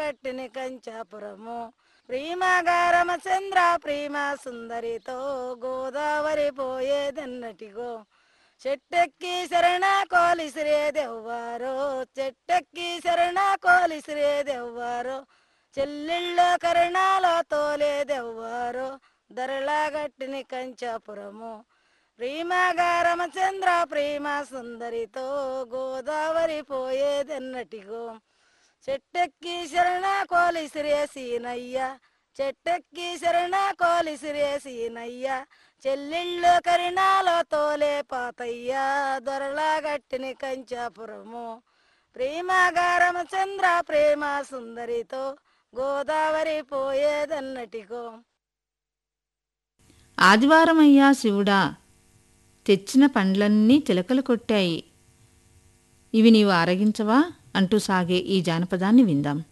గట్టిని కంచాపురము ప్రేమగారమచంద్ర ప్రేమ సుందరితో గోదావరి పోయేదన్నటిగో చెట్టెక్కి శరణ కోలిసిరేదెవ్వారో చెట్టెక్కి శరణ కోలిసిరేదెవ్వారో చెల్లెళ్ళ కరణాలో తోలేదెవ్వారో ధరలా గట్టిని కంచాపురము ప్రేమగారమచంద్ర ప్రేమ సుందరితో గోదావరి పోయేదన్నటిగో చెట్టెక్కి శరణ కోలిసిరేసీనయ్య చెట్టెక్కి శరణ కోలిసిరేసీనయ్య చెల్లెళ్ళు కరిణాలో తోలే పాతయ్య దొరలా గట్టిని కంచాపురము ప్రేమగారమచంద్ర ప్రేమ సుందరితో గోదావరి పోయేదన్నటిగో ఆదివారమయ్యా శివుడా తెచ్చిన పండ్లన్నీ చిలకలు కొట్టాయి ఇవి నీవు ఆరగించవా అంటూ సాగే ఈ జానపదాన్ని విందాం